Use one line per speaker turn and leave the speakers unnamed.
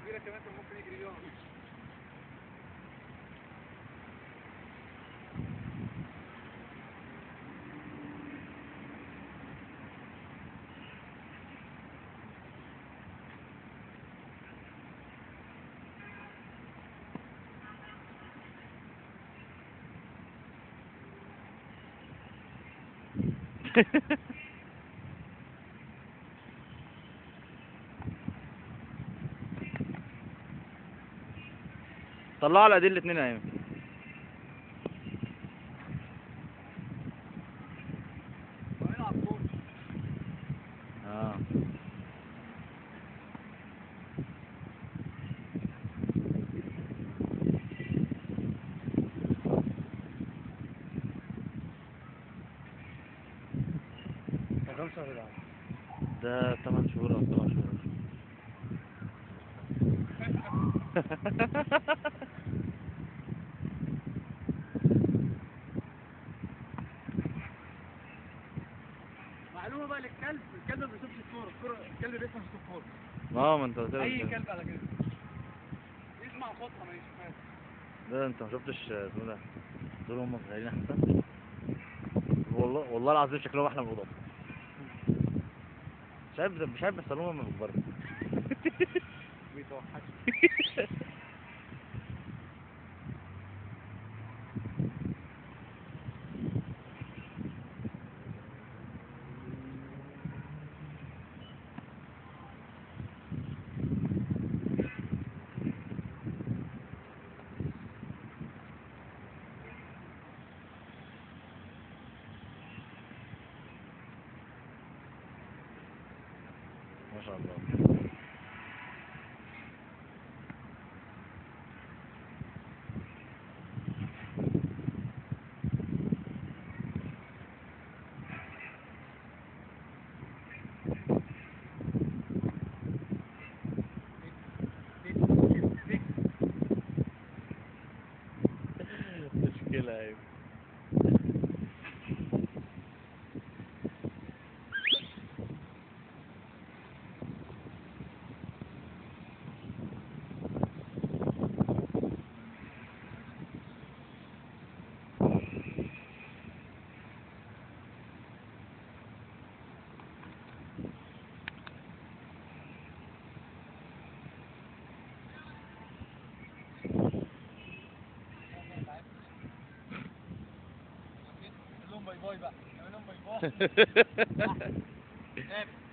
كبيرة كمان كان ممكن يجري بيها
طلعوا على ايدين الاثنين يا ايمن
وهيلعب جول
اه
ده كام شهر ده؟
ده 8 شهور او 7 شهور
معلومة بقى للكلب الكلب ما بيشوفش الصورة الصورة الكلب بيسمع صوت الصورة
اه ما انت قلت
أي
لي
كلب على كده يسمع صوتها ما يشوفهاش
ده انت ما شفتش اسمه ده دول هم صغيرين احسن والله والله العظيم شكلهم احلى من القطط مش عارف مش عارف بيحصل لهم لما بيكبروا
بيتوحش
ما شاء الله مشكلة ايوه
لهم باي باي بقى اعمل لهم باي باي